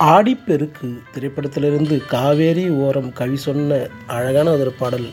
ஆடிப்பெருக்கு திரைப்படத்திலிருந்து காவேரி ஓரம் கவி சொன்ன அழகான ஒரு பாடல்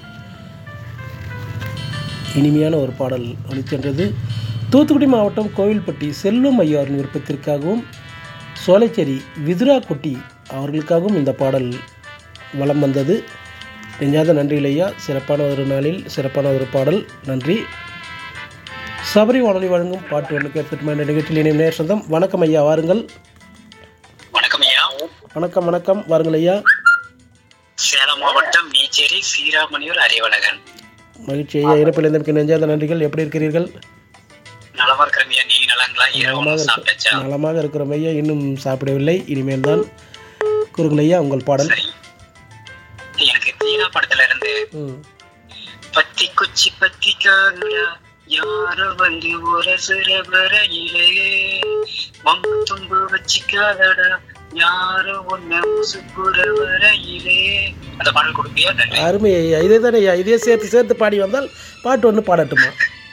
இனிமையான ஒரு பாடல் ஒளிச்சென்றது தூத்துக்குடி மாவட்டம் கோவில்பட்டி செல்வம் ஐயாரின் விருப்பத்திற்காகவும் சோலைச்சேரி விதுரா குட்டி அவர்களுக்காகவும் இந்த பாடல் வலம் வந்தது நெஞ்சாத நன்றிகள் ஐயா சிறப்பான ஒரு நாளில் சிறப்பான ஒரு பாடல் நன்றி சபரி வானொலி வழங்கும் பாட்டு ஒன்று கேட்கட்டுமா என்ற நிகழ்ச்சியில் இணையும் நேர் சொந்தம் வணக்கம் ஐயா வாருங்கள் வணக்கம் ஐயா வணக்கம் வணக்கம் வாருங்கள் ஐயா சேலம் மாவட்டம் மீச்சேரி சீராமணியூர் அறிவழகன் மகிழ்ச்சி ஐயா இறப்பில் இருந்தமைக்கு நெஞ்சாத நன்றிகள் எப்படி இருக்கிறீர்கள் நலமா இருக்கிறேன் ஐயா நீங்க நலங்களா இரவு நலமாக சாப்பிட்டாச்சா இருக்க நலமாக இருக்கிறோம் ஐயா இன்னும் சாப்பிடவில்லை இனிமேல் தான் கூறுங்கள் ஐயா உங்கள் பாடல் சரி எனக்கு தீனா படத்துல இருந்து ம் பத்தி குச்சி பத்தி காதுடா யாரோ வந்து ஒரு சிற வரையிலே வம்பு தும்பு வச்சுக்காதடா யாரோ ஒன்ன முசுப்புற வரையிலே அந்த பாடல் கொடுப்பியா நன்றி அருமை ஐயா இதே தானே ஐயா இதே சேர்த்து சேர்த்து பாடி வந்தால் பாட்டு ஒன்று பாடட்டுமா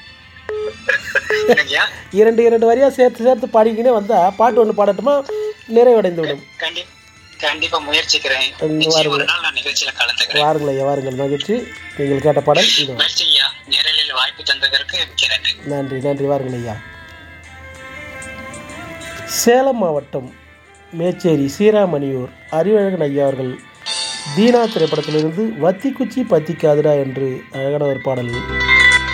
ஐயா இரண்டு இரண்டு வரியாக சேர்த்து சேர்த்து பாடிக்கினே வந்தால் பாட்டு ஒன்று பாடட்டுமா நிறைவடைந்து விடும் கண்டி கண்டிப்பா முயற்சிக்கிறேன் ம், நிச்சயம் ஒரு நாள் நான் நிகழ்ச்சியில கலந்துக்கிறேன் வாருங்கள் ஐயா வாருங்கள் மகிழ்ச்சி நீங்கள் கேட்ட பாடல் இது முயற்சி ஐயா நேரலில் வாய்ப்பு தந்ததற்கு மிக்க நன்றி நன்றி நன்றி வாருங்கள் ஐயா சேலம் மாவட்டம் மேச்சேரி சீராமணியூர் அறிவழகன் ஐயா அவர்கள் தீனா திரைப்படத்திலிருந்து வத்தி குச்சி பத்திக்காதுடா என்று அழகான ஒரு பாடல்